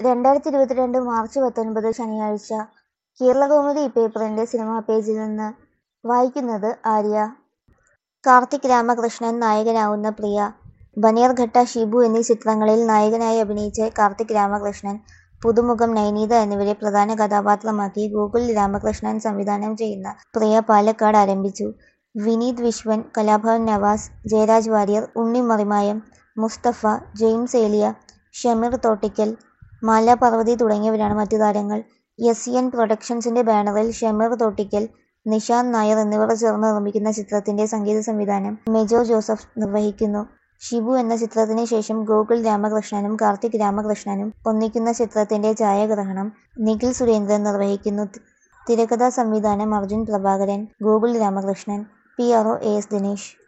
രണ്ടായിരത്തി ഇരുപത്തിരണ്ട് മാർച്ച് പത്തൊൻപത് ശനിയാഴ്ച കേരളകൗമുദി പേപ്പറിന്റെ സിനിമാ പേജിൽ നിന്ന് വായിക്കുന്നത് ആര്യ കാർത്തിക് രാമകൃഷ്ണൻ നായകനാവുന്ന പ്രിയ ബനേർഘട്ട ഷിബു എന്നീ ചിത്രങ്ങളിൽ നായകനായി അഭിനയിച്ച കാർത്തിക് രാമകൃഷ്ണൻ പുതുമുഖം നൈനീത എന്നിവരെ പ്രധാന കഥാപാത്രമാക്കി ഗോകുൽ രാമകൃഷ്ണൻ സംവിധാനം ചെയ്യുന്ന പ്രിയ പാലക്കാട് ആരംഭിച്ചു വിനീത് വിശ്വൻ കലാഭവൻ നവാസ് ജയരാജ് വാര്യർ ഉണ്ണി മറിമായം മുസ്തഫ ജെയിംസ് ഏലിയ ഷമീർ തോട്ടിക്കൽ മാല പാർവതി തുടങ്ങിയവരാണ് മറ്റു താരങ്ങൾ എസ് എൻ പ്രൊഡക്ഷൻസിന്റെ ബാനറിൽ ഷമീർ തോട്ടിക്കൽ നിഷാന്ത് നായർ എന്നിവർ ചേർന്ന് നിർമ്മിക്കുന്ന ചിത്രത്തിന്റെ സംഗീത സംവിധാനം മെജോ ജോസഫ് നിർവഹിക്കുന്നു ഷിബു എന്ന ചിത്രത്തിന് ശേഷം ഗോകുൽ രാമകൃഷ്ണനും കാർത്തിക് രാമകൃഷ്ണനും ഒന്നിക്കുന്ന ചിത്രത്തിന്റെ ഛായാഗ്രഹണം നിഖിൽ സുരേന്ദ്രൻ നിർവഹിക്കുന്നു തിരക്കഥാ സംവിധാനം Arjun Prabhakaran Gokul Ramakrishnan P R O A S Dinesh